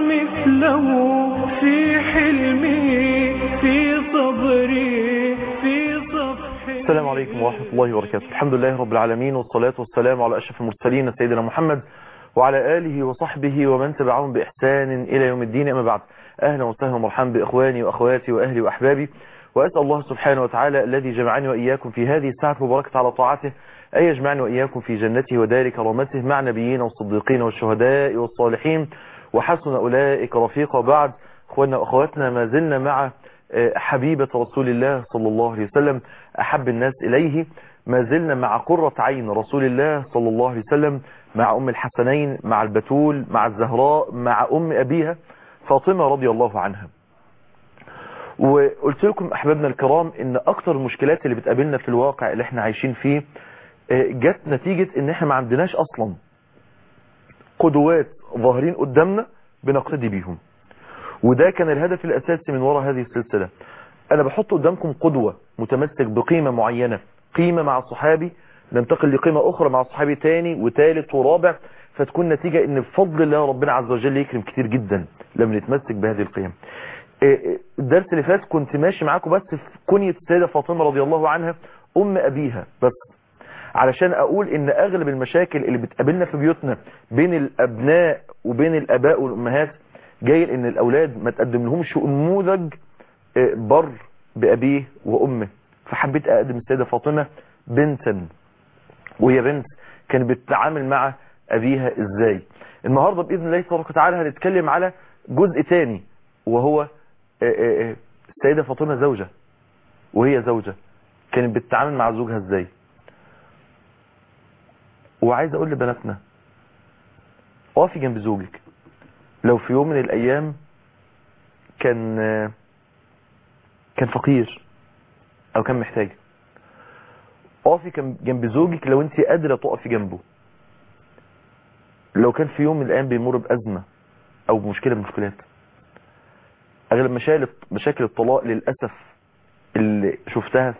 مثله في حلمه في صبري في صفحي السلام عليكم ورحمة الله وبركاته الحمد لله رب العالمين والصلاة والسلام على أشرف المرسلين سيدنا محمد وعلى آله وصحبه ومن تبعهم بإحسان إلى يوم الدين أما بعد أهلا وسهلا ومرحبا بإخواني وأخواتي وأهلي وأحبابي وأسأل الله سبحانه وتعالى الذي جمعني وإياكم في هذه الساعة المباركة على طاعته أن يجمعني وإياكم في جنته ودار كرامته مع نبيين والصديقين والشهداء والصالحين وحسن أولئك رفيقا بعد أخواننا وأخواتنا ما زلنا مع حبيبة رسول الله صلى الله عليه وسلم أحب الناس إليه ما زلنا مع قرة عين رسول الله صلى الله عليه وسلم مع أم الحسنين مع البتول مع الزهراء مع أم أبيها فاطمة رضي الله عنها وقلت لكم أحبابنا الكرام إن أكتر المشكلات اللي بتقابلنا في الواقع اللي احنا عايشين فيه جت نتيجة إن احنا ما عندناش أصلا قدوات ظاهرين قدامنا بنقتدي بيهم وده كان الهدف الأساسي من وراء هذه السلسلة أنا بحط قدامكم قدوة متمسك بقيمة معينة قيمة مع صحابي ننتقل لقيمة أخرى مع صحابي تاني وتالت ورابع فتكون نتيجة ان بفضل الله ربنا عز وجل يكرم كتير جدا لما نتمسك بهذه القيم الدرس اللي فات كنت ماشي معاكم بس في كنية السيدة فاطمة رضي الله عنها أم أبيها بس علشان أقول إن أغلب المشاكل اللي بتقابلنا في بيوتنا بين الأبناء وبين الأباء والأمهات جاي إن الأولاد ما تقدم لهمش نموذج بر بأبيه وأمه فحبيت أقدم السيدة فاطمة بنتا وهي بنت كانت بتتعامل مع أبيها إزاي النهاردة بإذن الله تبارك وتعالى هنتكلم على جزء تاني وهو السيدة فاطمة زوجة وهي زوجة كانت بتتعامل مع زوجها إزاي وعايز أقول لبناتنا وقفي جنب زوجك لو في يوم من الأيام كان كان فقير أو كان محتاج اقفي جنب زوجك لو انت قادرة تقفي جنبه لو كان في يوم من الايام بيمر بازمة او بمشكلة من المشكلات اغلب مشاكل مشاكل الطلاق للاسف اللي شفتها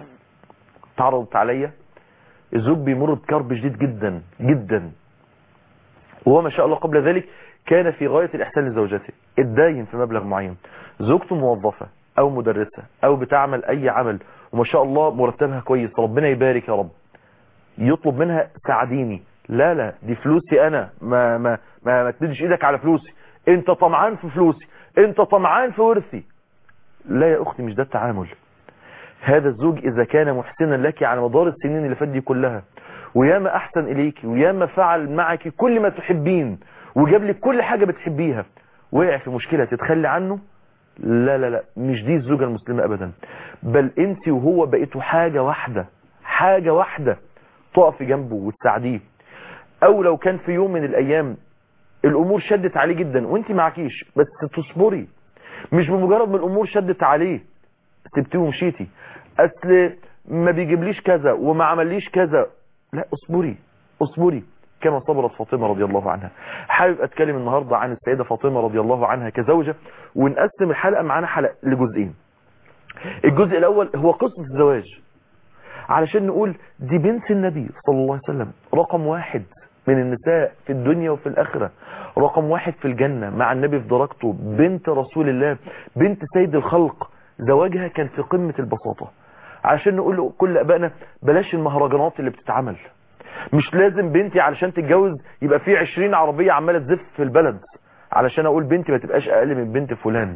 تعرضت عليا الزوج بيمر بكرب شديد جدا جدا وهو ما شاء الله قبل ذلك كان في غاية الاحسان لزوجته اتداين في مبلغ معين زوجته موظفة او مدرسة او بتعمل اي عمل وما شاء الله مرتبها كويس ربنا يبارك يا رب يطلب منها ساعديني لا لا دي فلوسي انا ما ما ما, ما تديش ايدك على فلوسي انت طمعان في فلوسي انت طمعان في ورثي لا يا اختي مش ده التعامل هذا الزوج اذا كان محسنا لك على مدار السنين اللي فاتت دي كلها وياما احسن اليك وياما فعل معك كل ما تحبين وجاب لك كل حاجة بتحبيها وقع في مشكلة تتخلي عنه لا لا لا مش دي الزوجة المسلمة ابدا بل انت وهو بقيتوا حاجة واحدة حاجة واحدة تقفي جنبه وتساعديه او لو كان في يوم من الايام الامور شدت عليه جدا وانت معكيش بس تصبري مش بمجرد ما الامور شدت عليه سبتيه ومشيتي اصل ما بيجيبليش كذا وما عمليش كذا لا اصبري اصبري كما صبرت فاطمة رضي الله عنها حابب اتكلم النهاردة عن السيدة فاطمة رضي الله عنها كزوجة ونقسم الحلقة معانا حلقة لجزئين الجزء الاول هو قصة الزواج علشان نقول دي بنت النبي صلى الله عليه وسلم رقم واحد من النساء في الدنيا وفي الآخرة رقم واحد في الجنة مع النبي في درجته بنت رسول الله بنت سيد الخلق زواجها كان في قمة البساطة عشان نقول كل أبائنا بلاش المهرجانات اللي بتتعمل مش لازم بنتي علشان تتجوز يبقى في عشرين عربية عمالة تزف في البلد علشان اقول بنتي ما تبقاش اقل من بنت فلان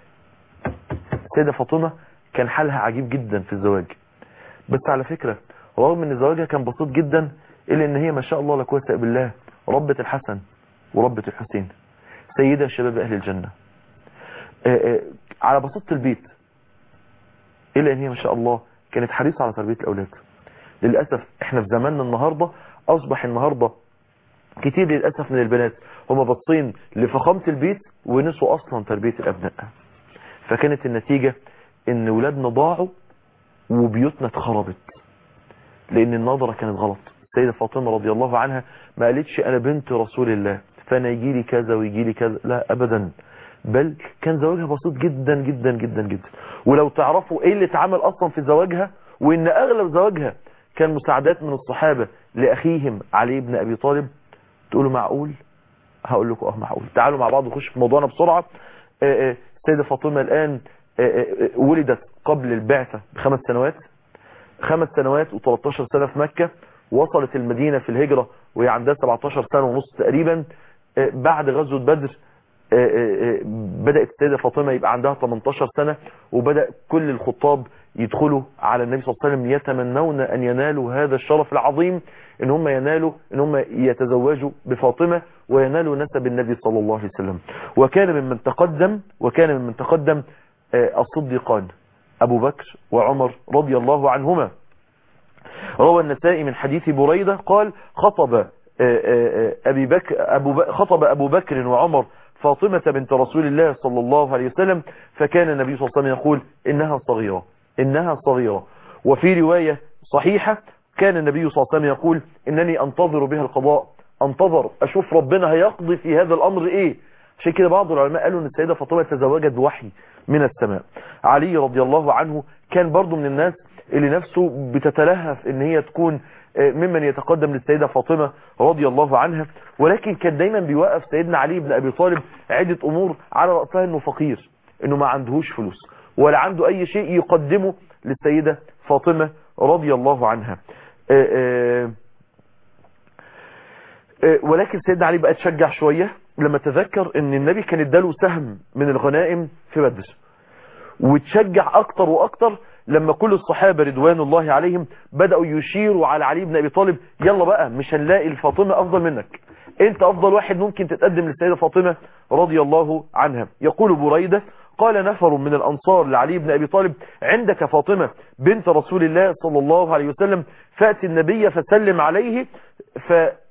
سيدة فاطمة كان حالها عجيب جدا في الزواج بس على فكرة رغم ان زواجها كان بسيط جدا الا ان هي ما شاء الله لا قوه الا بالله ربة الحسن وربة الحسين سيدة شباب اهل الجنة آآ آآ على بساطة البيت الا ان هي ما شاء الله كانت حريصة على تربية الاولاد للأسف احنا في زماننا النهاردة اصبح النهاردة كتير للأسف من البنات هم باصين لفخامة البيت ونسوا اصلا تربية الابناء فكانت النتيجة ان ولادنا ضاعوا وبيوتنا اتخربت لان النظرة كانت غلط السيدة فاطمة رضي الله عنها ما قالتش انا بنت رسول الله فانا يجي لي كذا ويجي لي كذا لا ابدا بل كان زواجها بسيط جدا جدا جدا جدا ولو تعرفوا ايه اللي اتعمل اصلا في زواجها وان اغلب زواجها كان مساعدات من الصحابة لاخيهم علي بن ابي طالب تقولوا معقول هقول لكم اه ما هقول تعالوا مع بعض نخش في موضوعنا بسرعه آه، آه، السيده فاطمه الان آه، آه، ولدت قبل البعثه بخمس سنوات خمس سنوات و13 سنه في مكه وصلت المدينه في الهجره وهي عندها 17 سنه ونص تقريبا آه، بعد غزوه بدر آه، آه، آه، بدأت السيدة فاطمة يبقى عندها 18 سنة وبدأ كل الخطاب يدخلوا على النبي صلى الله عليه وسلم يتمنون أن ينالوا هذا الشرف العظيم ان هم ينالوا ان هم يتزوجوا بفاطمة وينالوا نسب النبي صلى الله عليه وسلم وكان ممن تقدم وكان ممن تقدم آه، الصديقان أبو بكر وعمر رضي الله عنهما روى النسائي من حديث بريدة قال خطب آه، آه، آه، أبي بكر أبو ب... خطب أبو بكر وعمر فاطمة بنت رسول الله صلى الله عليه وسلم فكان النبي صلى الله عليه وسلم يقول إنها صغيرة إنها صغيرة وفي رواية صحيحة كان النبي صلى الله عليه وسلم يقول إنني أنتظر بها القضاء أنتظر أشوف ربنا هيقضي في هذا الأمر إيه عشان كده بعض العلماء قالوا ان السيدة فاطمة تزوجت بوحي من السماء علي رضي الله عنه كان برضو من الناس اللي نفسه بتتلهف ان هي تكون آه، ممن يتقدم للسيدة فاطمة رضي الله عنها ولكن كان دايما بيوقف سيدنا علي بن ابي طالب عدة امور على رأسها انه فقير انه ما عندهوش فلوس ولا عنده اي شيء يقدمه للسيدة فاطمة رضي الله عنها آه، آه، آه، ولكن سيدنا علي بقى تشجع شوية لما تذكر ان النبي كان اداله سهم من الغنائم في بدر وتشجع اكتر واكتر لما كل الصحابة رضوان الله عليهم بدأوا يشيروا على علي بن ابي طالب يلا بقى مش هنلاقي الفاطمة افضل منك انت افضل واحد ممكن تتقدم للسيدة فاطمة رضي الله عنها يقول بريدة قال نفر من الانصار لعلي بن ابي طالب عندك فاطمة بنت رسول الله صلى الله عليه وسلم فأت النبي فسلم عليه ف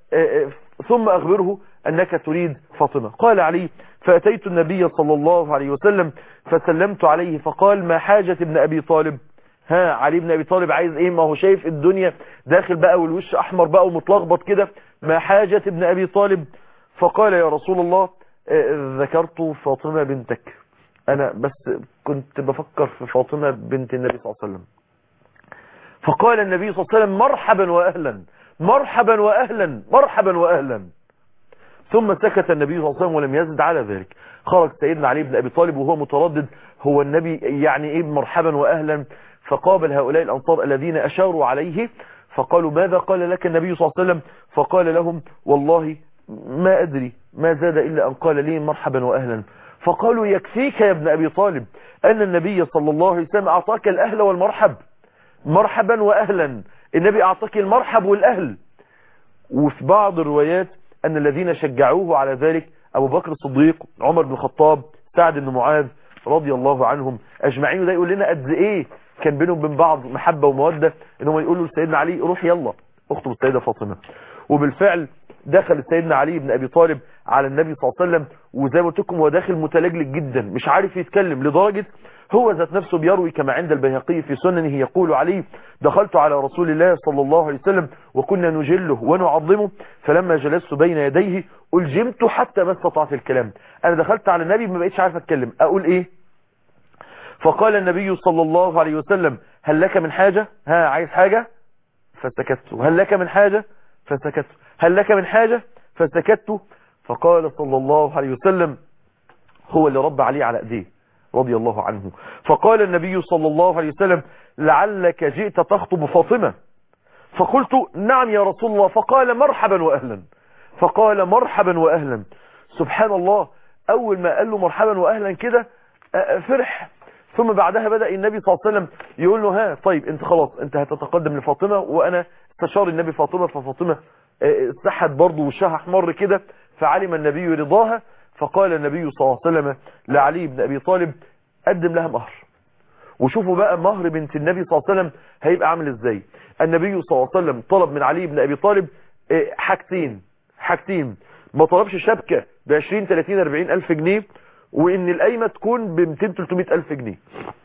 ثم أخبره أنك تريد فاطمة قال علي فأتيت النبي صلى الله عليه وسلم فسلمت عليه فقال ما حاجة ابن أبي طالب ها علي بن أبي طالب عايز إيه ما هو شايف الدنيا داخل بقى والوش أحمر بقى ومتلخبط كده ما حاجة ابن أبي طالب فقال يا رسول الله آه، ذكرت فاطمة بنتك أنا بس كنت بفكر في فاطمة بنت النبي صلى الله عليه وسلم فقال النبي صلى الله عليه وسلم مرحبا وأهلا مرحبا وأهلا مرحبا وأهلا ثم سكت النبي صلى الله عليه وسلم ولم يزد على ذلك خرج سيدنا علي بن أبي طالب وهو متردد هو النبي يعني إيه مرحبا وأهلا فقابل هؤلاء الأنصار الذين أشاروا عليه فقالوا ماذا قال لك النبي صلى الله عليه وسلم فقال لهم والله ما أدري ما زاد إلا أن قال لي مرحبا وأهلا فقالوا يكفيك يا ابن أبي طالب أن النبي صلى الله عليه وسلم أعطاك الأهل والمرحب مرحبا وأهلا النبي أعطاك المرحب والأهل وفي بعض الروايات أن الذين شجعوه على ذلك أبو بكر الصديق عمر بن الخطاب سعد بن معاذ رضي الله عنهم أجمعين وده يقول لنا قد إيه كان بينهم وبين بعض محبة ومودة إنهم يقولوا لسيدنا علي روح يلا اخطب السيدة فاطمة وبالفعل دخل سيدنا علي بن أبي طالب على النبي صلى الله عليه وسلم وزي ما قلت لكم هو داخل متلجلج جدا مش عارف يتكلم لدرجة هو ذات نفسه بيروي كما عند البيهقي في سننه يقول عليه دخلت على رسول الله صلى الله عليه وسلم وكنا نجله ونعظمه فلما جلست بين يديه ألجمت حتى ما استطعت الكلام أنا دخلت على النبي ما بقيتش عارف أتكلم أقول إيه فقال النبي صلى الله عليه وسلم هل لك من حاجة ها عايز حاجة فسكت هل لك من حاجة فسكت هل لك من حاجة فسكت فقال صلى الله عليه وسلم هو اللي رب عليه على ايديه رضي الله عنه فقال النبي صلى الله عليه وسلم لعلك جئت تخطب فاطمة فقلت نعم يا رسول الله فقال مرحبا وأهلا فقال مرحبا وأهلا سبحان الله أول ما قال له مرحبا وأهلا كده آه، فرح ثم بعدها بدأ النبي صلى الله عليه وسلم يقول له ها طيب انت خلاص انت هتتقدم لفاطمة وانا استشار النبي فاطمة ففاطمة آه، سحت برضه وشها احمر كده فعلم النبي رضاها فقال النبي صلى الله عليه وسلم لعلي بن ابي طالب قدم لها مهر وشوفوا بقى مهر بنت النبي صلى الله عليه وسلم هيبقى عامل ازاي النبي صلى الله عليه وسلم طلب من علي بن ابي طالب آه، حاجتين حاجتين ما طلبش شبكة ب 20 30 40 الف جنيه وان القايمه تكون ب 200 300 الف جنيه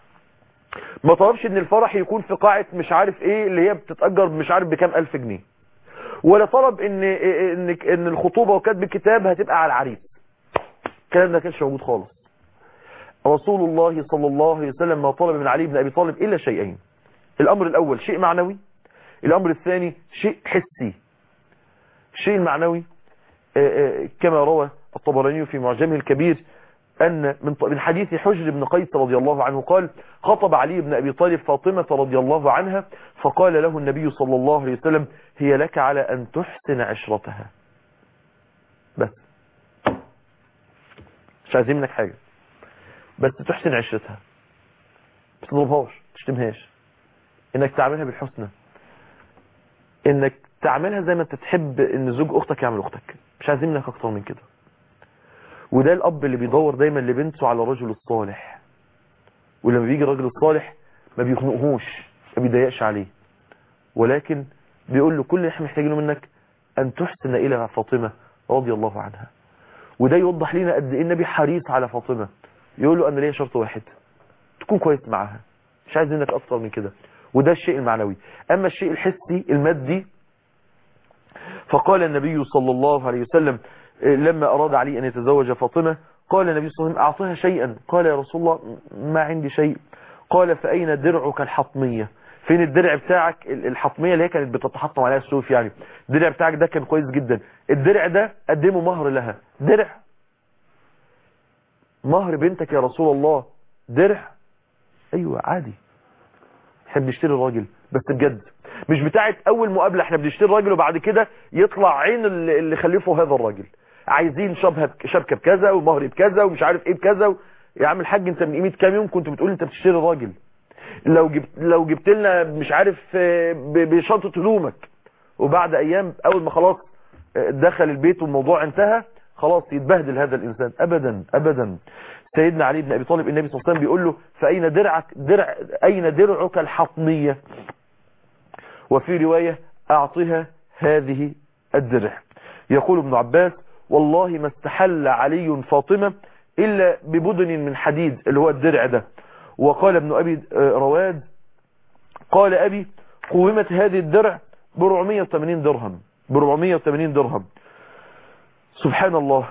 ما طلبش ان الفرح يكون في قاعة مش عارف ايه اللي هي بتتأجر مش عارف بكام الف جنيه ولا طلب ان ان ان الخطوبة وكتب الكتاب هتبقى على العريس الكلام ده كانش موجود خالص رسول الله صلى الله عليه وسلم ما طلب من علي بن ابي طالب الا شيئين الامر الاول شيء معنوي الامر الثاني شيء حسي الشيء المعنوي آه، آه، كما روى الطبراني في معجمه الكبير أن من من حديث حجر بن قيس رضي الله عنه قال خطب علي بن أبي طالب فاطمة رضي الله عنها فقال له النبي صلى الله عليه وسلم هي لك على أن تحسن عشرتها بس مش عايزين منك حاجة بس تحسن عشرتها بس تضربهاش تشتمهاش انك تعملها بالحسنى انك تعملها زي ما انت تحب ان زوج اختك يعمل اختك مش عايزين منك اكتر من كده وده الاب اللي بيدور دايما لبنته على الرجل الصالح ولما بيجي الراجل الصالح ما بيخنقهوش ما بيضايقش عليه ولكن بيقول له كل اللي احنا محتاجينه منك ان تحسن الى فاطمه رضي الله عنها وده يوضح لنا قد ايه النبي حريص على فاطمه يقول له انا ليا شرط واحد تكون كويس معاها مش عايز منك اكتر من كده وده الشيء المعنوي اما الشيء الحسي المادي فقال النبي صلى الله عليه وسلم لما أراد علي أن يتزوج فاطمة قال النبي صلى الله عليه وسلم أعطيها شيئا قال يا رسول الله ما عندي شيء قال فأين درعك الحطمية فين الدرع بتاعك الحطمية اللي هي كانت بتتحطم عليها السيوف يعني الدرع بتاعك ده كان كويس جدا الدرع ده قدمه مهر لها درع مهر بنتك يا رسول الله درع ايوه عادي احنا بنشتري الراجل بس بجد مش بتاعت اول مقابله احنا بنشتري الراجل وبعد كده يطلع عين اللي اللي خلفه هذا الراجل عايزين شبهه شبكه بكذا ومهر بكذا ومش عارف ايه بكذا و... يا عم الحاج انت من قيمه كام يوم كنت بتقول انت بتشتري راجل لو جبت لو جبت لنا مش عارف ب- بشنطه هدومك وبعد ايام اول ما خلاص دخل البيت والموضوع انتهى خلاص يتبهدل هذا الانسان ابدا ابدا سيدنا علي بن ابي طالب النبي صلى الله عليه وسلم بيقول له فاين درعك درع اين درعك الحطميه وفي روايه اعطها هذه الدرع يقول ابن عباس والله ما استحل علي فاطمه الا ببدن من حديد اللي هو الدرع ده وقال ابن ابي رواد قال ابي قومت هذه الدرع ب 480 درهم ب 480 درهم سبحان الله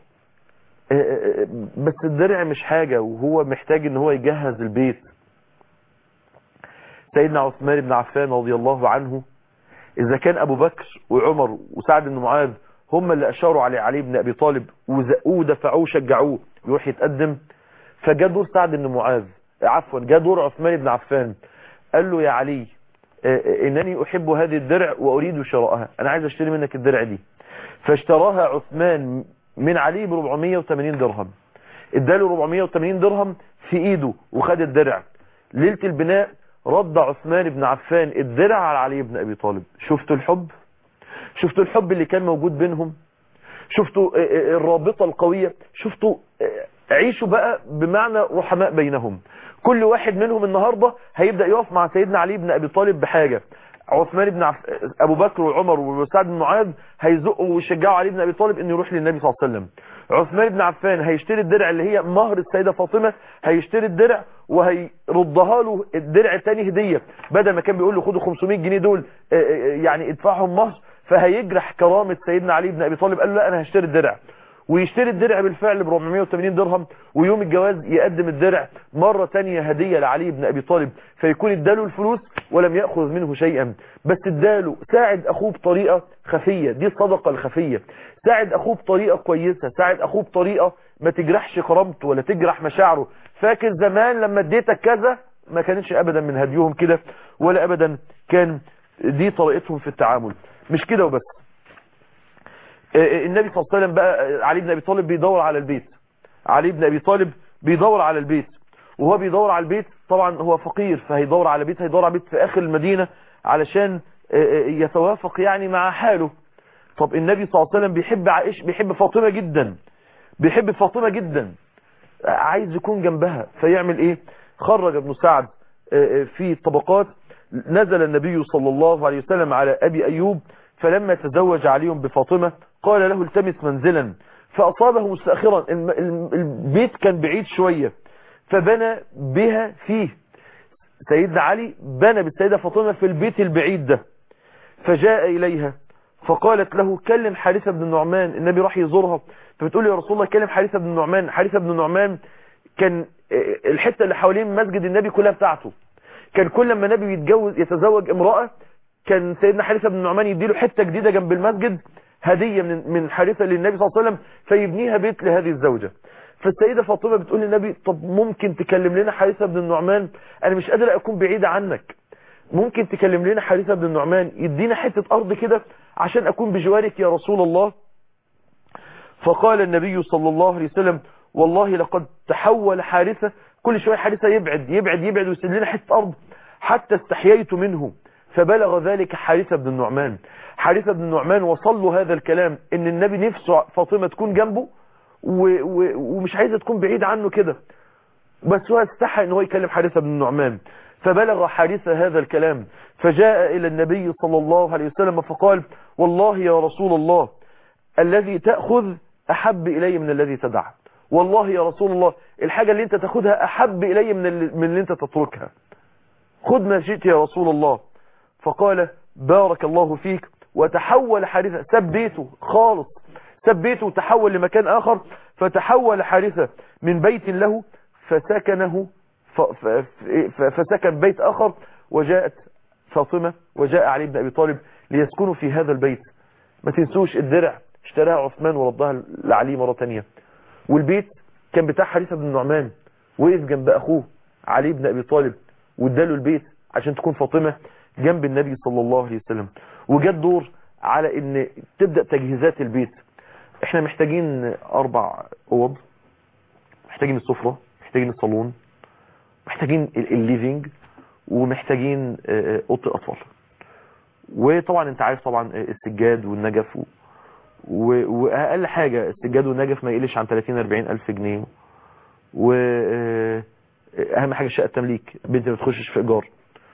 بس الدرع مش حاجة وهو محتاج ان هو يجهز البيت سيدنا عثمان بن عفان رضي الله عنه اذا كان ابو بكر وعمر وسعد بن معاذ هم اللي اشاروا على علي بن ابي طالب وزقوه ودفعوه وشجعوه يروح يتقدم فجاء دور سعد بن معاذ عفوا جاء دور عثمان بن عفان قال له يا علي انني احب هذه الدرع واريد شراءها انا عايز اشتري منك الدرع دي فاشتراها عثمان من علي ب 480 درهم اداله 480 درهم في ايده وخد الدرع ليله البناء رد عثمان بن عفان الدرع على علي بن ابي طالب شفتوا الحب شفتوا الحب اللي كان موجود بينهم شفتوا الرابطه القويه شفتوا عيشوا بقى بمعنى رحماء بينهم كل واحد منهم النهاردة هيبدأ يقف مع سيدنا علي بن أبي طالب بحاجة عثمان بن عف... أبو بكر وعمر وسعد بن معاذ هيزقوا ويشجعوا علي بن أبي طالب إنه يروح للنبي صلى الله عليه وسلم عثمان بن عفان هيشتري الدرع اللي هي مهر السيدة فاطمة هيشتري الدرع وهيردها له الدرع الثاني هدية بدل ما كان بيقول له خدوا 500 جنيه دول يعني ادفعهم مهر فهيجرح كرامة سيدنا علي بن أبي طالب قال له لا أنا هشتري الدرع ويشتري الدرع بالفعل ب 480 درهم ويوم الجواز يقدم الدرع مرة تانية هدية لعلي بن أبي طالب فيكون اداله الفلوس ولم يأخذ منه شيئا بس اداله ساعد أخوه بطريقة خفية دي الصدقة الخفية ساعد أخوه بطريقة كويسة ساعد أخوه بطريقة ما تجرحش كرامته ولا تجرح مشاعره فاكر زمان لما اديتك كذا ما كانتش أبدا من هديهم كده ولا أبدا كان دي طريقتهم في التعامل مش كده وبس النبي صلى الله عليه وسلم بقى علي بن ابي طالب بيدور على البيت علي بن ابي طالب بيدور على البيت وهو بيدور على البيت طبعا هو فقير فهيدور على بيت هيدور على بيت في اخر المدينة علشان يتوافق يعني مع حاله طب النبي صلى الله عليه وسلم بيحب عائش بيحب فاطمة جدا بيحب فاطمة جدا عايز يكون جنبها فيعمل ايه خرج ابن سعد في الطبقات نزل النبي صلى الله عليه وسلم على ابي ايوب فلما تزوج علي بفاطمة قال له التمس منزلا فأصابه مستأخرا البيت كان بعيد شوية فبنى بها فيه سيدنا علي بنى بالسيدة فاطمة في البيت البعيد ده فجاء إليها فقالت له كلم حارثة بن النعمان النبي راح يزورها فبتقول يا رسول الله كلم حارثة بن النعمان حارثة بن النعمان كان الحتة اللي حوالين مسجد النبي كلها بتاعته كان كل لما النبي يتجوز يتزوج امرأة كان سيدنا حارثة بن النعمان يديله حتة جديدة جنب المسجد هدية من من حارثة للنبي صلى الله عليه وسلم فيبنيها بيت لهذه الزوجة فالسيدة فاطمة بتقول للنبي طب ممكن تكلم لنا حارثة بن النعمان انا مش قادر اكون بعيدة عنك ممكن تكلم لنا حارثة بن النعمان يدينا حتة ارض كده عشان اكون بجوارك يا رسول الله فقال النبي صلى الله عليه وسلم والله لقد تحول حارثة كل شوية حارثة يبعد يبعد يبعد ويسيب لنا حتة ارض حتى استحييت منه فبلغ ذلك حارثة بن النعمان حارثة بن النعمان وصل له هذا الكلام ان النبي نفسه فاطمة تكون جنبه و و ومش عايزة تكون بعيد عنه كده بس هو استحى ان هو يكلم حارثة بن النعمان فبلغ حارثة هذا الكلام فجاء الى النبي صلى الله عليه وسلم فقال والله يا رسول الله الذي تأخذ احب الي من الذي تدع والله يا رسول الله الحاجة اللي انت تاخدها احب الي من اللي, من اللي انت تتركها خذ ما شئت يا رسول الله فقال بارك الله فيك وتحول حارثة سب بيته خالص سب بيته وتحول لمكان آخر فتحول حارثة من بيت له فسكنه ف ف ف فسكن بيت آخر وجاءت فاطمة وجاء علي بن أبي طالب ليسكنوا في هذا البيت ما تنسوش الدرع اشتراها عثمان وردها لعلي مرة تانية والبيت كان بتاع حارثة بن النعمان وقف جنب أخوه علي بن أبي طالب واداله البيت عشان تكون فاطمة جنب النبي صلى الله عليه وسلم وجاء الدور على ان تبدأ تجهيزات البيت احنا محتاجين اربع اوض محتاجين السفرة محتاجين الصالون محتاجين الليفينج ومحتاجين اوضه الاطفال وطبعا انت عارف طبعا السجاد والنجف و... و... واقل حاجة السجاد والنجف ما يقلش عن 30 40 الف جنيه و اهم حاجة شقة تمليك بنتي ما تخشش في ايجار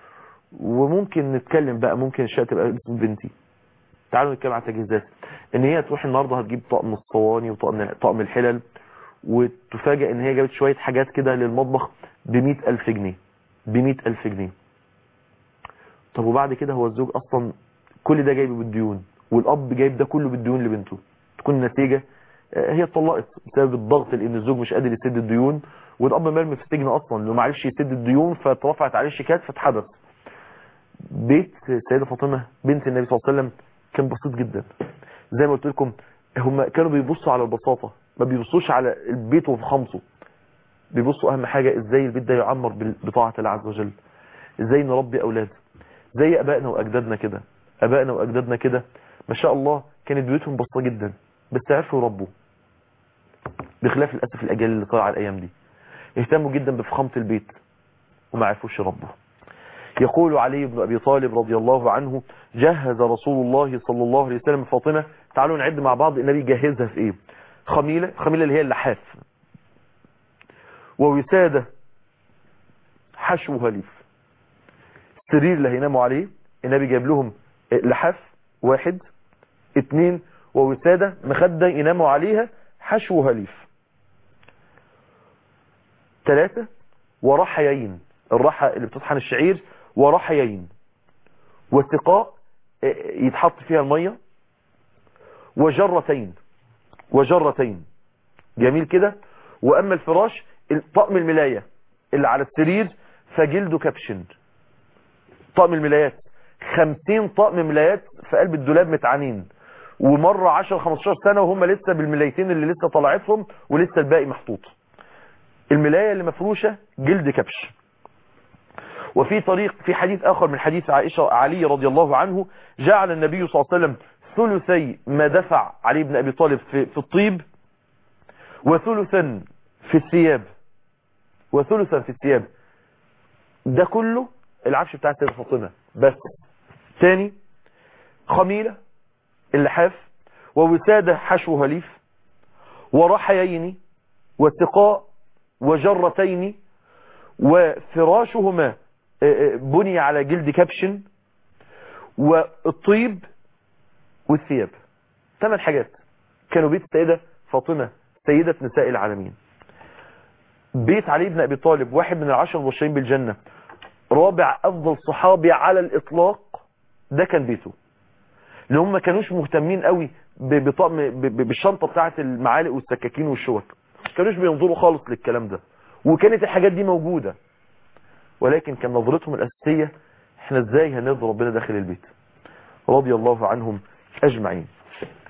وممكن نتكلم بقى ممكن الشقة تبقى باسم بنتي تعالوا نتكلم على التجهيزات ان هي تروح النهارده هتجيب طقم الصواني وطقم طقم الحلل وتفاجئ ان هي جابت شوية حاجات كده للمطبخ ب ألف جنيه ب ألف جنيه طب وبعد كده هو الزوج اصلا كل ده جايبه بالديون والاب جايب ده كله بالديون لبنته تكون النتيجة هي اتطلقت بسبب الضغط لان الزوج مش قادر يسد الديون والاب مرمي في السجن اصلا لو ما عرفش يسد الديون فاترفعت عليه شيكات فاتحبس بيت السيده فاطمه بنت النبي صلى الله عليه وسلم كان بسيط جدا زي ما قلت لكم هم كانوا بيبصوا على البساطه ما بيبصوش على البيت وفخامته بيبصوا اهم حاجه ازاي البيت ده يعمر بطاعه الله عز وجل ازاي نربي اولاد زي ابائنا واجدادنا كده ابائنا واجدادنا كده ما شاء الله كانت بيوتهم بسيطه جدا بس عرفوا يربوا بخلاف للاسف الاجيال اللي طالعه الايام دي اهتموا جدا بفخامه البيت وما عرفوش يربوا يقول علي بن أبي طالب رضي الله عنه جهز رسول الله صلى الله عليه وسلم فاطمة تعالوا نعد مع بعض النبي جهزها في ايه خميلة خميلة اللي هي اللحاف ووسادة حشو هليف السرير اللي هيناموا عليه النبي جايب لهم لحاف واحد اتنين ووسادة مخدة يناموا عليها حشو هليف ثلاثة ورحيين الرحى اللي بتطحن الشعير ورحيين وسقاء يتحط فيها المية وجرتين وجرتين جميل كده واما الفراش طقم الملاية اللي على السرير فجلده كبشن طقم الملايات خمسين طقم ملايات في قلب الدولاب متعانين ومرة عشر خمستاشر سنة وهم لسه بالملايتين اللي لسه طلعتهم ولسه الباقي محطوط الملاية اللي مفروشة جلد كبش وفي طريق في حديث آخر من حديث عائشة علي رضي الله عنه جعل النبي صلى الله عليه وسلم ثلثي ما دفع علي بن أبي طالب في, في الطيب وثلثا في الثياب وثلثا في الثياب ده كله العفش بتاع سيدة فاطمة بس ثاني خميلة اللحاف ووسادة حشو هليف ورحيين وسقاء وجرتين وفراشهما بني على جلد كبش والطيب والثياب ثمان حاجات كانوا بيت السيدة فاطمة سيدة نساء العالمين بيت علي بن أبي طالب واحد من العشر المبشرين بالجنة رابع أفضل صحابي على الإطلاق ده كان بيته اللي هم ما كانوش مهتمين قوي بطقم بالشنطة بتاعت المعالق والسكاكين والشوك كانوش بينظروا خالص للكلام ده وكانت الحاجات دي موجودة ولكن كان نظرتهم الأساسية احنا ازاي هنرضي ربنا داخل البيت رضي الله عنهم أجمعين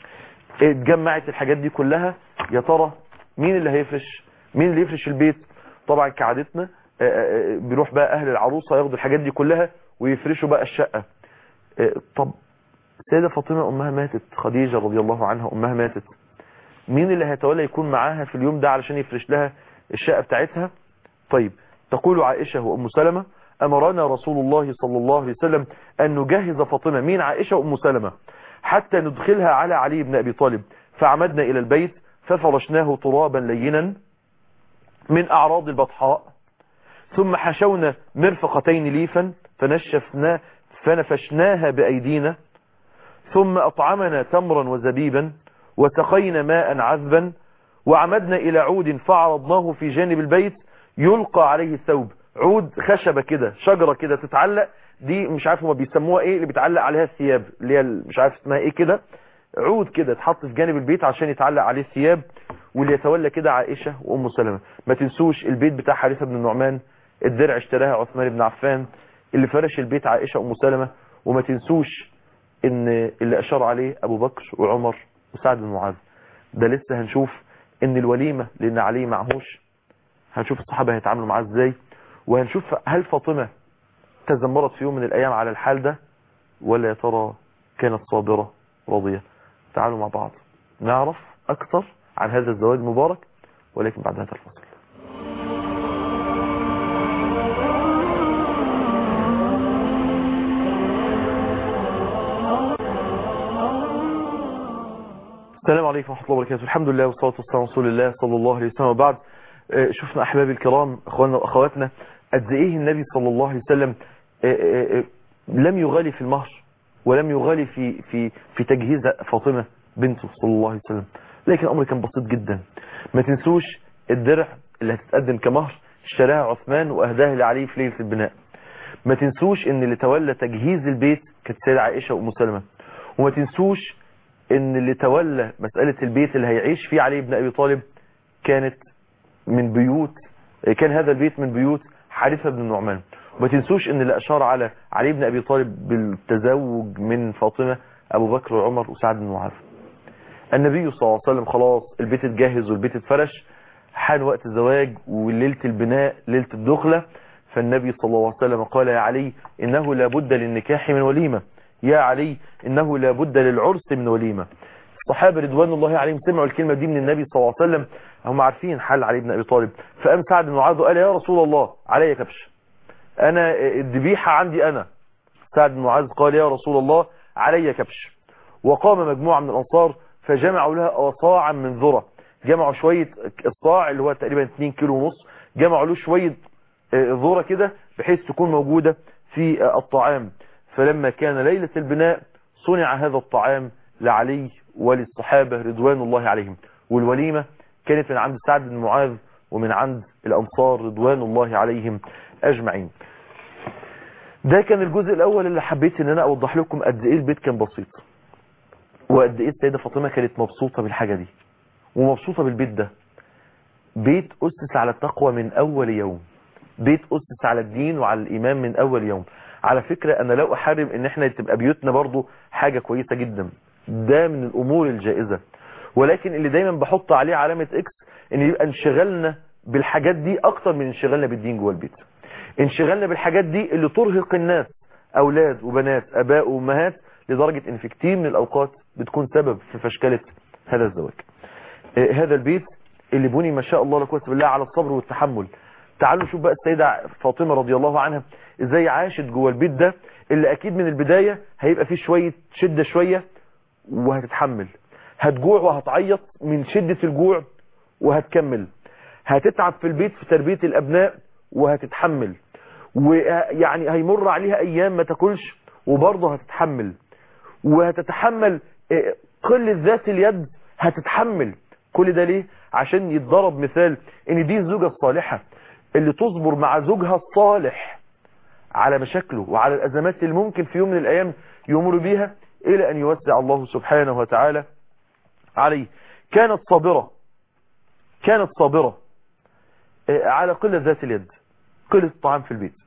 اتجمعت الحاجات دي كلها يا ترى مين اللي هيفرش مين اللي يفرش البيت طبعا كعادتنا آه، آه، آه، بيروح بقى اهل العروسه ياخدوا الحاجات دي كلها ويفرشوا بقى الشقه آه، طب سيدة فاطمة أمها ماتت خديجة رضي الله عنها أمها ماتت مين اللي هيتولى يكون معاها في اليوم ده علشان يفرش لها الشقة بتاعتها طيب تقول عائشة وأم سلمة أمرنا رسول الله صلى الله عليه وسلم أن نجهز فاطمة مين عائشة وأم سلمة حتى ندخلها على علي بن أبي طالب فعمدنا إلى البيت ففرشناه ترابا لينا من أعراض البطحاء ثم حشونا مرفقتين ليفا فنشفنا فنفشناها بأيدينا ثم أطعمنا تمرا وزبيبا وسقينا ماء عذبا وعمدنا إلى عود فعرضناه في جانب البيت يلقى عليه الثوب عود خشبة كده شجرة كده تتعلق دي مش عارف هما بيسموها ايه اللي بيتعلق عليها الثياب اللي هي مش عارف اسمها ايه كده عود كده تحط في جانب البيت عشان يتعلق عليه الثياب واللي يتولى كده عائشة وام سلمة ما تنسوش البيت بتاع حارثة بن النعمان الدرع اشتراها عثمان بن عفان اللي فرش البيت عائشة وام سلمة وما تنسوش ان اللي اشار عليه ابو بكر وعمر وسعد بن معاذ ده لسه هنشوف ان الوليمة لان عليه معهوش هنشوف الصحابة هيتعاملوا معاه ازاي وهنشوف هل فاطمة تذمرت في يوم من الايام على الحال ده ولا يا ترى كانت صابرة راضية تعالوا مع بعض نعرف اكثر عن هذا الزواج المبارك ولكن بعد هذا الفصل السلام عليكم ورحمة الله وبركاته الحمد لله والصلاة والسلام على رسول الله صلى الله عليه وسلم وبعد آه، شفنا أحبابي الكرام أخواننا وأخواتنا قد إيه النبي صلى الله عليه وسلم آه، آه، آه، لم يغالي في المهر ولم يغالي في في في تجهيز فاطمة بنته صلى الله عليه وسلم لكن الأمر كان بسيط جدا ما تنسوش الدرع اللي هتتقدم كمهر اشتراها عثمان وأهداها لعلي في ليلة البناء ما تنسوش ان اللي تولى تجهيز البيت كانت سيدة عائشة وأم سلمة وما تنسوش ان اللي تولى مسألة البيت اللي هيعيش فيه علي بن ابي طالب كانت من بيوت كان هذا البيت من بيوت حارثة بن النعمان وما تنسوش ان اللي اشار على علي بن ابي طالب بالتزوج من فاطمة ابو بكر وعمر وسعد بن معاذ النبي صلى الله عليه وسلم خلاص البيت اتجهز والبيت اتفرش حان وقت الزواج وليلة البناء ليلة الدخلة فالنبي صلى الله عليه وسلم قال يا علي إنه لابد للنكاح من وليمة يا علي إنه لابد للعرس من وليمة الصحابة رضوان الله عليهم سمعوا الكلمة دي من النبي صلى الله عليه وسلم هم عارفين حال علي بن أبي طالب فقام سعد بن معاذ وقال يا رسول الله علي كبش أنا الذبيحة عندي أنا سعد بن معاذ قال يا رسول الله علي كبش وقام مجموعة من الأنصار فجمعوا لها صاعا من ذرة جمعوا شوية الصاع اللي هو تقريبا 2 كيلو ونص جمعوا له شوية ذرة كده بحيث تكون موجودة في الطعام فلما كان ليلة البناء صنع هذا الطعام لعلي وللصحابة رضوان الله عليهم والوليمة كانت من عند سعد بن معاذ ومن عند الأنصار رضوان الله عليهم أجمعين ده كان الجزء الأول اللي حبيت ان انا اوضح لكم قد ايه البيت كان بسيط وقد ايه السيدة فاطمة كانت مبسوطة بالحاجة دي ومبسوطة بالبيت ده بيت أسس على التقوى من أول يوم بيت أسس على الدين وعلى الإيمان من أول يوم على فكرة أنا لو أحرم إن إحنا تبقى بيوتنا برضو حاجة كويسة جدا ده من الأمور الجائزة ولكن اللي دايما بحط عليه علامة إكس إن يبقى انشغلنا بالحاجات دي أكتر من انشغلنا بالدين جوه البيت انشغلنا بالحاجات دي اللي ترهق الناس أولاد وبنات أباء وأمهات لدرجة إن في كتير من الأوقات بتكون سبب في فشكلة هذا الزواج آه، هذا البيت اللي بني ما شاء الله لا قوه بالله على الصبر والتحمل تعالوا نشوف بقى السيدة فاطمة رضي الله عنها ازاي عاشت جوه البيت ده اللي اكيد من البداية هيبقى فيه شوية شدة شوية وهتتحمل هتجوع وهتعيط من شدة الجوع وهتكمل هتتعب في البيت في تربية الابناء وهتتحمل ويعني هيمر عليها ايام ما تاكلش وبرضه هتتحمل وهتتحمل آه، قلة ذات اليد هتتحمل كل ده ليه عشان يتضرب مثال ان دي الزوجة الصالحة اللي تصبر مع زوجها الصالح على مشاكله وعلى الازمات اللي ممكن في يوم من الايام يمر بيها الى ان يوسع الله سبحانه وتعالى عليه كانت صابرة كانت صابرة آه، على قلة ذات اليد قلة الطعام في البيت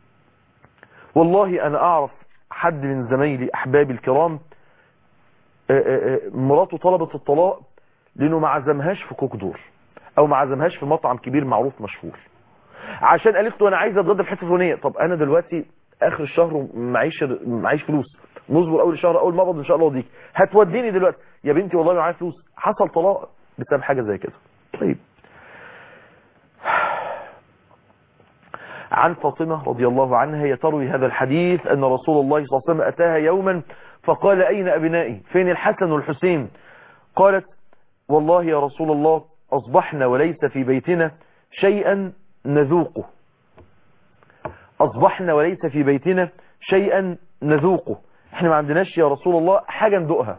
والله انا اعرف حد من زمايلي احبابي الكرام آه، آه، آه، مراته طلبت الطلاق لانه ما عزمهاش في كوك دور او ما عزمهاش في مطعم كبير معروف مشهور عشان قالت له انا عايزه اتغدى في حته فلانيه طب انا دلوقتي اخر الشهر ومعيش معيش فلوس نصبر اول الشهر اول ما اقبض ان شاء الله اوديك هتوديني دلوقتي يا بنتي والله ما معايا فلوس حصل طلاق بسبب حاجه زي كده طيب عن فاطمة رضي الله عنها هي تروي هذا الحديث أن رسول الله صلى الله عليه وسلم أتاها يوما فقال أين أبنائي فين الحسن والحسين قالت والله يا رسول الله أصبحنا وليس في بيتنا شيئا نذوقه أصبحنا وليس في بيتنا شيئا نذوقه احنا ما عندناش يا رسول الله حاجة ندوقها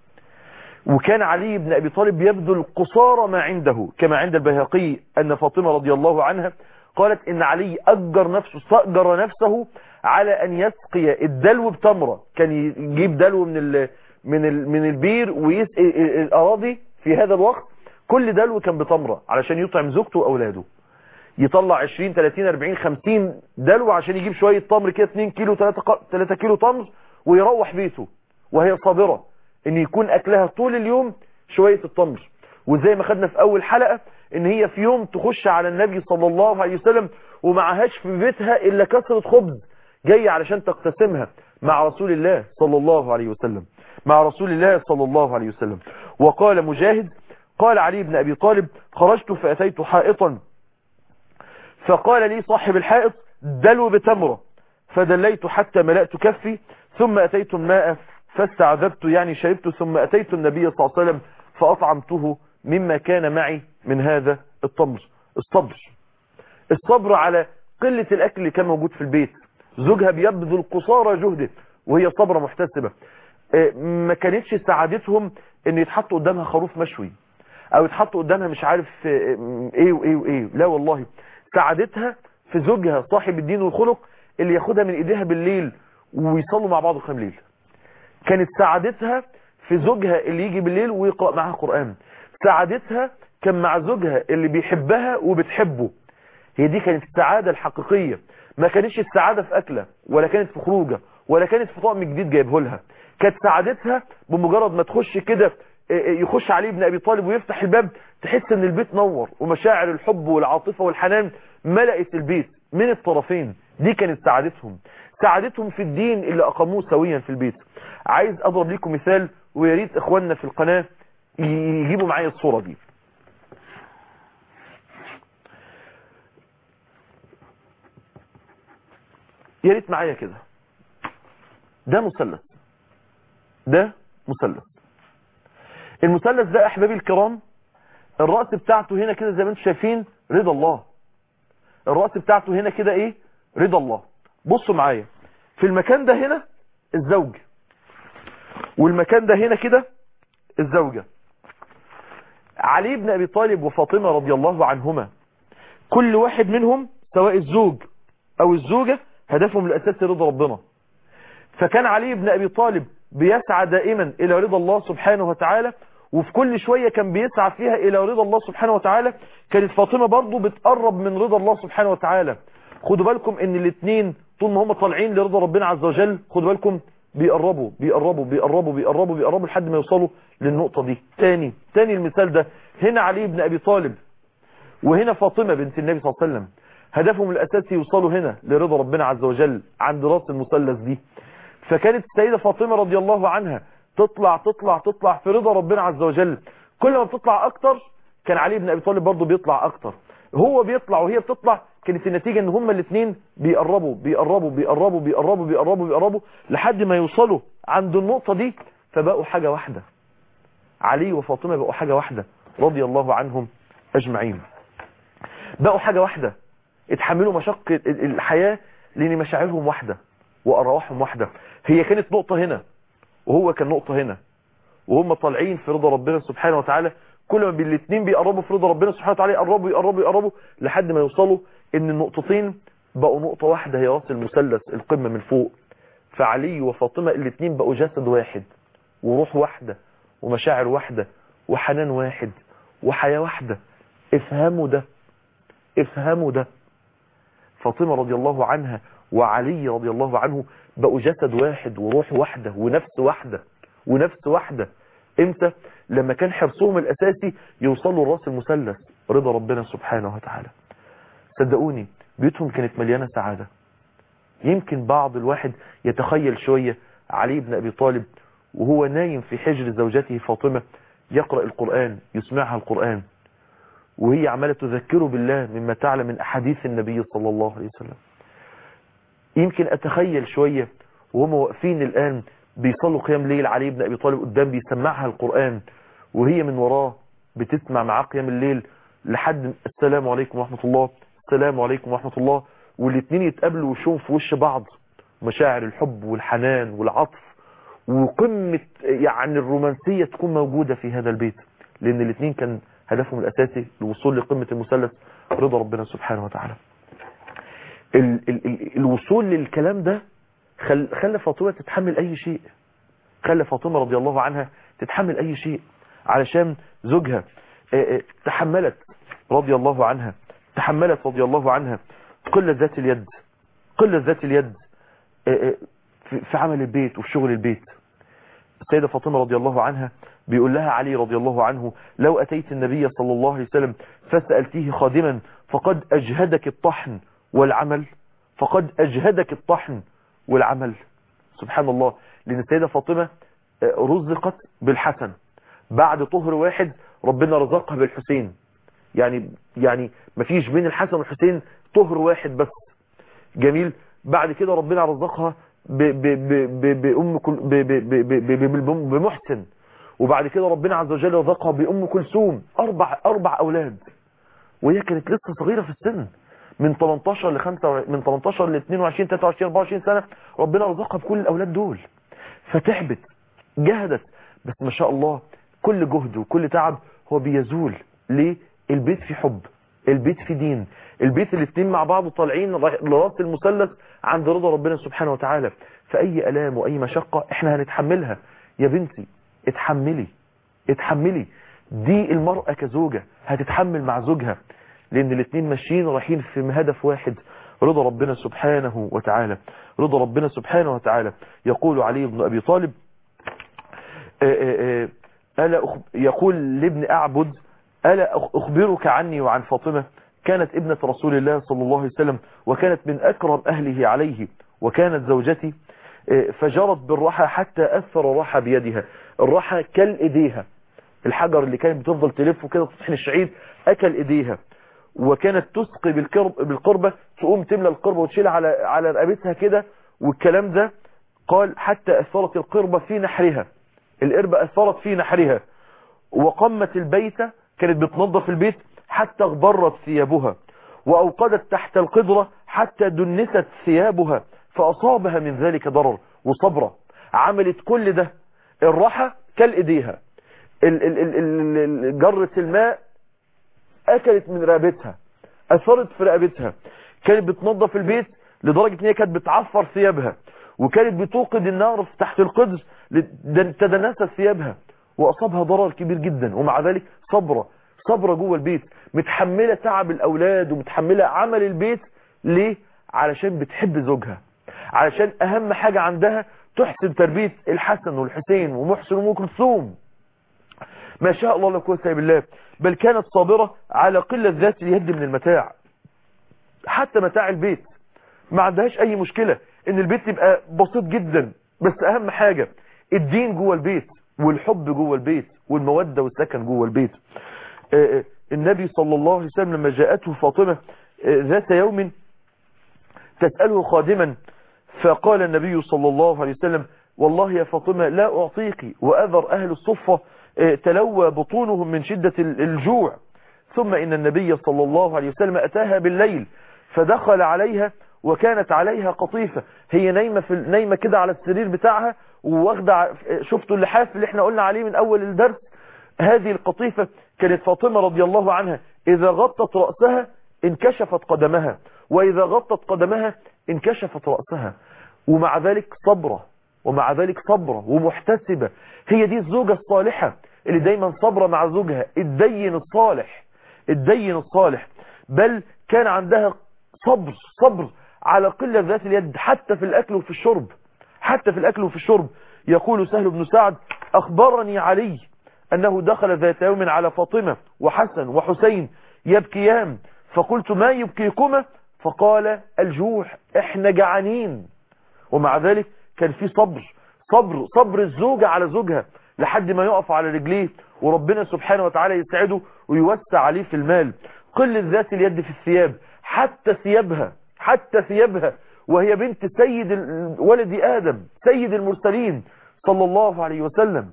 وكان علي بن أبي طالب يبذل قصارى ما عنده كما عند البيهقي أن فاطمة رضي الله عنها قالت إن علي أجر نفسه استأجر نفسه على أن يسقي الدلو بتمرة كان يجيب دلو من ال من ال من البير ويسقي الأراضي في هذا الوقت كل دلو كان بتمرة علشان يطعم زوجته وأولاده يطلع 20 30 40 50 دلو عشان يجيب شوية تمر كده 2 كيلو 3 3 كيلو تمر ويروح بيته وهي صابرة ان يكون اكلها طول اليوم شوية التمر وزي ما خدنا في اول حلقة ان هي في يوم تخش على النبي صلى الله عليه وسلم ومعهاش في بيتها الا كسرة خبز جاية علشان تقتسمها مع رسول الله صلى الله عليه وسلم مع رسول الله صلى الله عليه وسلم وقال مجاهد قال علي بن ابي طالب خرجت فاتيت حائطا فقال لي صاحب الحائط دلو بتمرة فدليت حتى ملأت كفي ثم أتيت الماء فاستعذبت يعني شربت ثم أتيت النبي صلى الله عليه وسلم فأطعمته مما كان معي من هذا التمر الصبر الصبر على قلة الأكل اللي كان موجود في البيت زوجها بيبذل قصارى جهده وهي صبرة محتسبة آه، ما كانتش سعادتهم ان يتحط قدامها خروف مشوي او يتحط قدامها مش عارف آه، ايه وايه وايه لا والله سعادتها في زوجها صاحب الدين والخلق اللي ياخدها من ايديها بالليل ويصلوا مع بعض قيام ليل كانت سعادتها في زوجها اللي يجي بالليل ويقرأ معاها قرآن سعادتها كان مع زوجها اللي بيحبها وبتحبه هي دي كانت السعادة الحقيقية ما كانتش السعادة في أكلة ولا كانت في خروجة ولا كانت في طقم جديد جايبه لها كانت سعادتها بمجرد ما تخش كده يخش علي بن أبي طالب ويفتح الباب تحس ان البيت نور ومشاعر الحب والعاطفة والحنان ملأت البيت من الطرفين دي كانت سعادتهم سعادتهم في الدين اللي أقاموه سويا في البيت عايز أضرب لكم مثال ويا ريت إخواننا في القناة يجيبوا معايا الصورة دي يا ريت معايا كده ده مثلث ده مثلث المثلث ده احبابي الكرام الرأس بتاعته هنا كده زي ما انتم شايفين رضا الله الرأس بتاعته هنا كده ايه رضا الله بصوا معايا في المكان ده هنا الزوج والمكان ده هنا كده الزوجة علي بن ابي طالب وفاطمة رضي الله عنهما كل واحد منهم سواء الزوج او الزوجة هدفهم الاساسي رضا ربنا فكان علي بن ابي طالب بيسعى دائما الى رضا الله سبحانه وتعالى وفي كل شوية كان بيسعى فيها الى رضا الله سبحانه وتعالى كانت فاطمة برضو بتقرب من رضا الله سبحانه وتعالى خدوا بالكم ان الاثنين طول ما هم طالعين لرضا ربنا عز وجل خدوا بالكم بيقربوا بيقربوا بيقربوا بيقربوا بيقربوا لحد ما يوصلوا للنقطة دي تاني تاني المثال ده هنا علي بن ابي طالب وهنا فاطمة بنت النبي صلى الله عليه وسلم هدفهم الاساسي يوصلوا هنا لرضا ربنا عز وجل عند راس المثلث دي فكانت السيدة فاطمة رضي الله عنها تطلع تطلع تطلع في رضا ربنا عز وجل كل ما بتطلع اكتر كان علي بن ابي طالب برضه بيطلع اكتر هو بيطلع وهي بتطلع كانت النتيجة ان هما الاثنين بيقربوا بيقربوا بيقربوا بيقربوا بيقربوا بيقربوا لحد ما يوصلوا عند النقطة دي فبقوا حاجة واحدة علي وفاطمة بقوا حاجة واحدة رضي الله عنهم اجمعين بقوا حاجة واحدة اتحملوا مشق الحياة لان مشاعرهم واحدة وارواحهم واحدة هي كانت نقطة هنا وهو كان نقطة هنا وهم طالعين في رضا ربنا سبحانه وتعالى كل ما الاثنين بيقربوا في رضا ربنا سبحانه وتعالى يقربوا يقربوا يقربوا لحد ما يوصلوا ان النقطتين بقوا نقطة واحدة هي راس المثلث القمة من فوق فعلي وفاطمة الاثنين بقوا جسد واحد وروح واحدة ومشاعر واحدة وحنان واحد وحياة واحدة افهموا ده افهموا ده فاطمة رضي الله عنها وعلي رضي الله عنه بقوا جسد واحد وروح واحدة ونفس واحدة ونفس واحدة امتى لما كان حرصهم الاساسي يوصلوا لراس المثلث رضا ربنا سبحانه وتعالى صدقوني بيوتهم كانت مليانة سعادة يمكن بعض الواحد يتخيل شوية علي بن ابي طالب وهو نايم في حجر زوجته فاطمة يقرأ القرآن يسمعها القرآن وهي عمالة تذكره بالله مما تعلم من أحاديث النبي صلى الله عليه وسلم يمكن أتخيل شوية وهم واقفين الآن بيصلوا قيام ليل علي بن أبي طالب قدام بيسمعها القرآن وهي من وراه بتسمع معاه قيام الليل لحد السلام عليكم ورحمة الله السلام عليكم ورحمة الله والاثنين يتقابلوا وشهم في وش بعض مشاعر الحب والحنان والعطف وقمة يعني الرومانسية تكون موجودة في هذا البيت لأن الاثنين كان هدفهم الأساسي الوصول لقمة المثلث رضا ربنا سبحانه وتعالى ال ال ال الوصول للكلام ده خل خلى فاطمة تتحمل أي شيء خلى فاطمة رضي الله عنها تتحمل أي شيء علشان زوجها تحملت رضي الله عنها تحملت رضي الله عنها قلة ذات اليد قلة ذات اليد في عمل البيت وفي شغل البيت السيدة فاطمة رضي الله عنها بيقول لها علي رضي الله عنه لو أتيت النبي صلى الله عليه وسلم فسألتيه خادما فقد أجهدك الطحن والعمل فقد أجهدك الطحن والعمل سبحان الله لأن السيدة فاطمة رزقت بالحسن بعد طهر واحد ربنا رزقها بالحسين يعني يعني مفيش بين الحسن والحسين طهر واحد بس جميل بعد كده ربنا رزقها بأم كل بمحسن وبعد كده ربنا عز وجل رزقها بأم كلثوم أربع أربع أولاد وهي كانت لسه صغيرة في السن من 18 ل 5 من 18 ل 22 23 24 سنة ربنا رزقها بكل الأولاد دول فتعبت جهدت بس ما شاء الله كل جهد وكل تعب هو بيزول ليه البيت في حب البيت في دين البيت الاثنين مع بعض طالعين لراس المثلث عند رضا ربنا سبحانه وتعالى فأي ألام وأي مشقة احنا هنتحملها يا بنتي اتحملي اتحملي دي المرأة كزوجة هتتحمل مع زوجها لأن الاثنين ماشيين رايحين في هدف واحد رضا ربنا سبحانه وتعالى رضا ربنا سبحانه وتعالى يقول علي بن أبي طالب ألا يقول لابن أعبد ألا أخبرك عني وعن فاطمة كانت ابنة رسول الله صلى الله عليه وسلم وكانت من أكرم أهله عليه وكانت زوجتي فجرت بالرحى حتى أثر الرحى بيدها الرحى كل إيديها الحجر اللي كانت بتفضل تلفه كده تطحن الشعير أكل إيديها وكانت تسقي بالكرب بالقربة تقوم تملى القربة وتشيلها على على رقبتها كده والكلام ده قال حتى أثرت القربة في نحرها القربة أثرت في نحرها وقمت البيت كانت بتنظف البيت حتى اغبرت ثيابها وأوقدت تحت القدرة حتى دنست ثيابها فأصابها من ذلك ضرر وصبرة عملت كل ده الرحى كالإيديها جرة الماء أكلت من رقبتها أثرت في رقبتها كانت بتنظف البيت لدرجة ان هي كانت بتعفر ثيابها وكانت بتوقد النار تحت القدر تدنست ثيابها وأصابها ضرر كبير جدا ومع ذلك صبرة صبرة جوه البيت متحملة تعب الأولاد ومتحملة عمل البيت ليه؟ علشان بتحب زوجها علشان أهم حاجة عندها تحسن تربية الحسن والحسين ومحسن وأم كلثوم ما شاء الله لا قوه الا بالله بل كانت صابرة على قلة ذات اليد من المتاع حتى متاع البيت ما عندهاش أي مشكلة إن البيت يبقى بسيط جدا بس أهم حاجة الدين جوه البيت والحب جوه البيت والمودة والسكن جوه البيت النبي صلى الله عليه وسلم لما جاءته فاطمة ذات يوم تسأله خادما فقال النبي صلى الله عليه وسلم والله يا فاطمة لا أعطيك وأذر أهل الصفة تلوى بطونهم من شدة الجوع ثم إن النبي صلى الله عليه وسلم أتاها بالليل فدخل عليها وكانت عليها قطيفة هي نايمة, في نايمة كده على السرير بتاعها وواخدة شفتوا اللحاف اللي احنا قلنا عليه من أول الدرس هذه القطيفة كانت فاطمة رضي الله عنها إذا غطت رأسها انكشفت قدمها وإذا غطت قدمها انكشفت رأسها ومع ذلك صبرة ومع ذلك صبرة ومحتسبة هي دي الزوجة الصالحة اللي دايما صبرة مع زوجها الدين الصالح الدين الصالح بل كان عندها صبر صبر على قلة ذات اليد حتى في الأكل وفي الشرب حتى في الأكل وفي الشرب يقول سهل بن سعد أخبرني علي أنه دخل ذات يوم على فاطمة وحسن وحسين يبكيان فقلت ما يبكيكما فقال الجوع احنا جعانين ومع ذلك كان في صبر صبر صبر الزوجة على زوجها لحد ما يقف على رجليه وربنا سبحانه وتعالى يسعده ويوسع عليه في المال قلة ذات اليد في الثياب حتى ثيابها حتى ثيابها وهي بنت سيد ولد آدم سيد المرسلين صلى الله عليه وسلم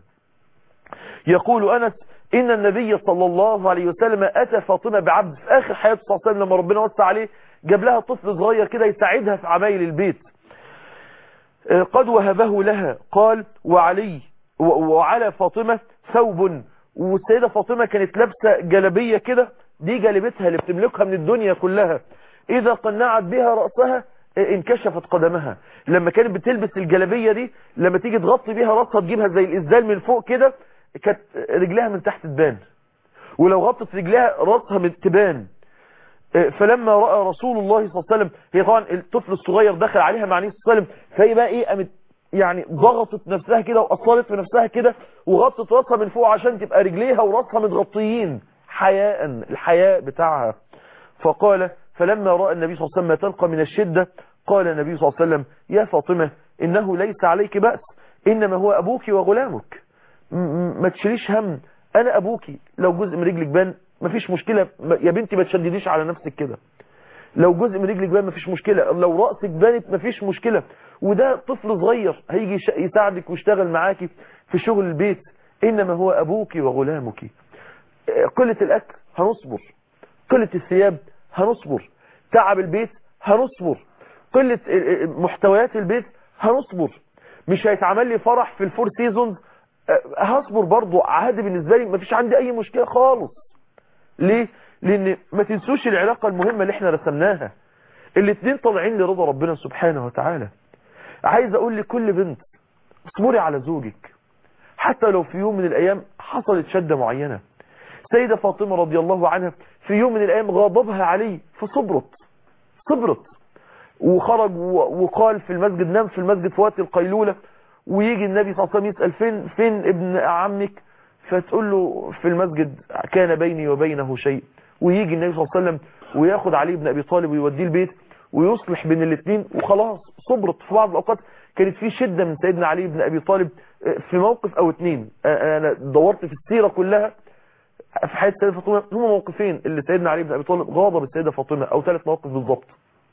يقول أنس إن النبي صلى الله عليه وسلم أتى فاطمة بعبد في آخر حياته صلى الله عليه وسلم لما ربنا وسع عليه جاب لها طفل صغير كده يساعدها في عمايل البيت قد وهبه لها قال وعلي وعلى فاطمة ثوب والسيدة فاطمة كانت لابسة جلبية كده دي جلبتها اللي بتملكها من الدنيا كلها إذا قنعت بها رأسها انكشفت قدمها لما كانت بتلبس الجلبية دي لما تيجي تغطي بيها رأسها تجيبها زي الإزدال من فوق كده كانت رجلها من تحت تبان ولو غطت رجلها رأسها من تبان فلما رأى رسول الله صلى الله عليه وسلم هي طبعا الطفل الصغير دخل عليها مع النبي صلى الله عليه وسلم فهي بقى ايه قامت يعني ضغطت نفسها كده واصلت في نفسها كده وغطت راسها من فوق عشان تبقى رجليها وراسها متغطيين حياء الحياء بتاعها فقال فلما رأى النبي صلى الله عليه وسلم ما تلقى من الشدة قال النبي صلى الله عليه وسلم يا فاطمة إنه ليس عليك بأس إنما هو أبوك وغلامك ما تشيليش هم أنا أبوك لو جزء من رجلك بان مفيش مشكلة يا بنتي ما تشدديش على نفسك كده لو جزء من رجلك بان مفيش مشكلة لو رأسك بانت مفيش مشكلة وده طفل صغير هيجي يساعدك ويشتغل معاكي في شغل البيت إنما هو أبوك وغلامك قلة الأكل هنصبر قلة الثياب هنصبر تعب البيت هنصبر قلة محتويات البيت هنصبر مش هيتعمل لي فرح في الفور سيزون هصبر برضو عادي بالنسبة لي مفيش عندي أي مشكلة خالص ليه لان ما تنسوش العلاقة المهمة اللي احنا رسمناها الاتنين طالعين لرضا ربنا سبحانه وتعالى عايز اقول لكل بنت اصبري على زوجك حتى لو في يوم من الايام حصلت شدة معينة سيدة فاطمة رضي الله عنها في يوم من الايام غضبها عليه فصبرت صبرت وخرج وقال في المسجد نام في المسجد في وقت القيلولة ويجي النبي صلى الله عليه وسلم يسأل فين فين ابن عمك فتقول له في المسجد كان بيني وبينه شيء ويجي النبي صلى الله عليه وسلم وياخد علي بن ابي طالب ويوديه البيت ويصلح بين الاثنين وخلاص صبرت في بعض الاوقات كانت في شدة من سيدنا علي بن ابي طالب في موقف او اثنين انا دورت في السيرة كلها في حياة السيدة فاطمة هم موقفين اللي سيدنا علي بن ابي طالب غاضب السيدة فاطمة او ثلاث مواقف بالضبط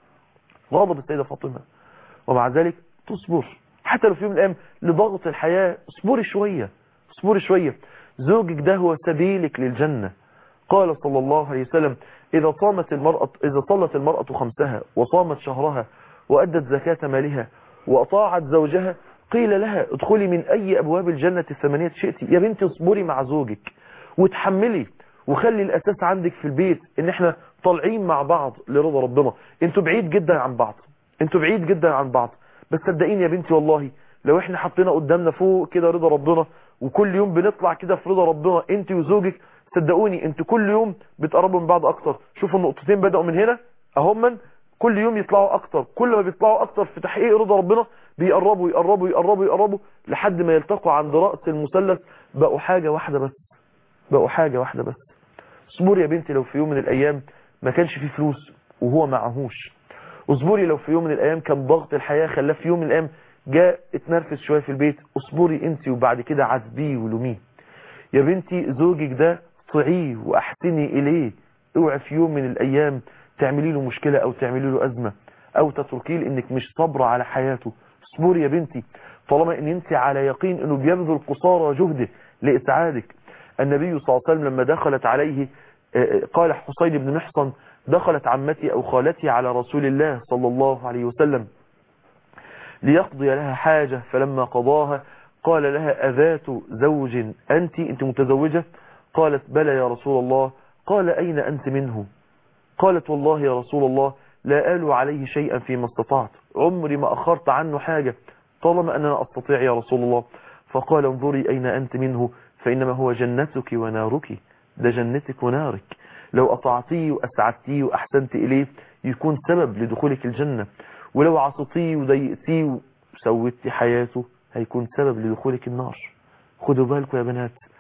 غاضب السيدة فاطمة ومع ذلك تصبر حتى لو في يوم من الايام لضغط الحياة اصبري شوية اصبري شوية زوجك ده هو سبيلك للجنة قال صلى الله عليه وسلم إذا صامت المرأة إذا صلت المرأة خمسها وصامت شهرها وأدت زكاة مالها وأطاعت زوجها قيل لها ادخلي من أي أبواب الجنة الثمانية شئتي يا بنتي اصبري مع زوجك وتحملي وخلي الأساس عندك في البيت إن احنا طالعين مع بعض لرضا ربنا انتوا بعيد جدا عن بعض انتوا بعيد جدا عن بعض بس صدقيني يا بنتي والله لو احنا حطينا قدامنا فوق كده رضا ربنا وكل يوم بنطلع كده في رضا ربنا انت وزوجك صدقوني انتوا كل يوم بتقربوا من بعض اكتر شوفوا النقطتين بدأوا من هنا اهم كل يوم يطلعوا اكتر كل ما بيطلعوا اكتر في تحقيق رضا ربنا بيقربوا يقربوا يقربوا يقربوا لحد ما يلتقوا عند رأس المثلث بقوا حاجة واحدة بس بقوا حاجة واحدة بس اصبري يا بنتي لو في يوم من الايام ما كانش فيه فلوس وهو معهوش اصبري لو في يوم من الايام كان ضغط الحياة خلاه في يوم من الايام جاء اتنرفز شوية في البيت اصبري انت وبعد كده عاتبيه ولوميه يا بنتي زوجك ده طيعيه واحسني اليه اوعي في يوم من الايام تعملي له مشكلة او تعملي له ازمة او تتركيه لانك مش صابرة على حياته اصبري يا بنتي طالما ان انت على يقين انه بيبذل قصارى جهده لاسعادك النبي صلى الله عليه وسلم لما دخلت عليه قال حسين بن محصن دخلت عمتي او خالتي على رسول الله صلى الله عليه وسلم ليقضي لها حاجة فلما قضاها قال لها أذات زوج أنت أنت متزوجة قالت بلى يا رسول الله قال أين أنت منه قالت والله يا رسول الله لا آل عليه شيئا فيما استطعت عمري ما أخرت عنه حاجة طالما أننا أستطيع يا رسول الله فقال انظري أين أنت منه فإنما هو جنتك ونارك ده جنتك ونارك لو أطعتيه وأسعدتيه وأحسنت إليه يكون سبب لدخولك الجنة ولو عصتيه وضيقتيه وسويتي حياته هيكون سبب لدخولك النار خدوا بالكم يا بنات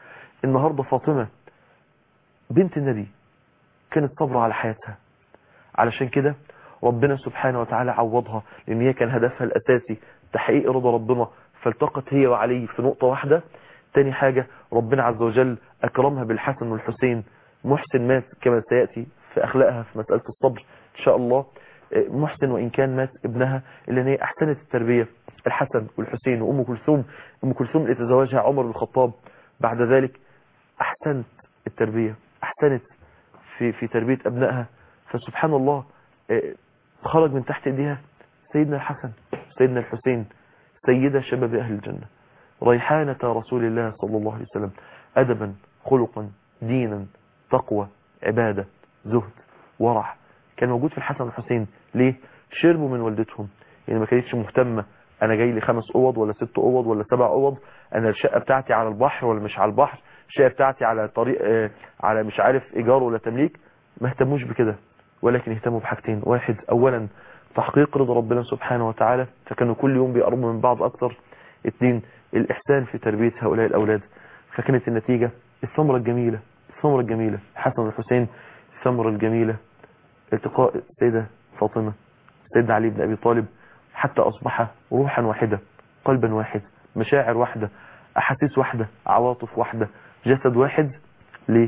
النهاردة فاطمة بنت النبي كانت صبرة على حياتها علشان كده ربنا سبحانه وتعالى عوضها لان هي كان هدفها الاساسي تحقيق رضا ربنا فالتقت هي وعلي في نقطة واحدة تاني حاجة ربنا عز وجل اكرمها بالحسن والحسين محسن مات كما سيأتي في اخلاقها في مسألة الصبر ان شاء الله محسن وان كان مات ابنها الا ان هي احسنت التربية الحسن والحسين وام كلثوم ام كلثوم اللي تزوجها عمر بن الخطاب بعد ذلك احسنت التربية احسنت في في تربية ابنائها فسبحان الله خرج من تحت ايديها سيدنا الحسن سيدنا الحسين سيدة شباب اهل الجنة ريحانة رسول الله صلى الله عليه وسلم ادبا خلقا دينا تقوى عبادة زهد ورع كان موجود في الحسن والحسين ليه شربوا من والدتهم يعني ما كانتش مهتمة انا جاي لي خمس اوض ولا ست اوض ولا سبع اوض انا الشقة بتاعتي على البحر ولا مش على البحر الشقة بتاعتي على طريق آه على مش عارف ايجار ولا تمليك ما اهتموش بكده ولكن اهتموا بحاجتين واحد اولا تحقيق رضا ربنا سبحانه وتعالى فكانوا كل يوم بيقربوا من بعض اكتر اثنين الاحسان في تربية هؤلاء الاولاد فكانت النتيجة الثمرة الجميلة الثمرة الجميلة الحسن والحسين الثمرة الجميلة التقاء السيدة فاطمة سيدنا علي بن ابي طالب حتى اصبح روحا واحدة قلبا واحد مشاعر واحدة احاسيس واحدة عواطف واحدة جسد واحد ليه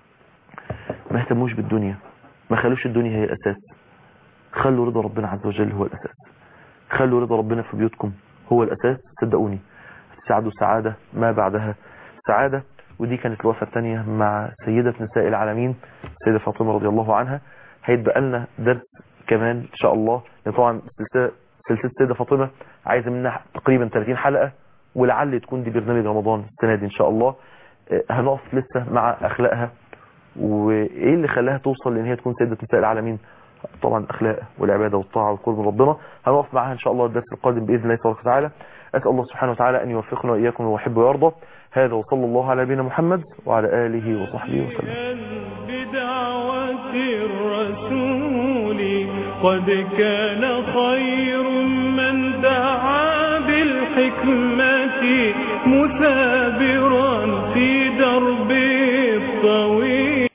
ما اهتموش بالدنيا ما خلوش الدنيا هي الأساس خلوا رضا ربنا عز وجل هو الأساس خلوا رضا ربنا في بيوتكم هو الأساس صدقوني تسعدوا سعادة ما بعدها سعادة ودي كانت الوفاة الثانية مع سيدة نساء العالمين سيدة فاطمة رضي الله عنها هيتبقى لنا درس كمان إن شاء الله يعني طبعا سلسلة سلسلة سيدة فاطمة عايزة منها تقريبا 30 حلقة ولعل تكون دي برنامج رمضان السنة دي إن شاء الله هنقف لسه مع أخلاقها وايه اللي خلاها توصل لان هي تكون سيدة نساء العالمين طبعا الاخلاق والعبادة والطاعة والقرب من ربنا هنقف معاها ان شاء الله الدرس القادم باذن الله تبارك وتعالى اسال الله سبحانه وتعالى ان يوفقنا واياكم ويحب ويرضى هذا وصلى الله على نبينا محمد وعلى اله وصحبه وسلم بدعوة الرسول قد كان خير من دعا بالحكمة مثابرا في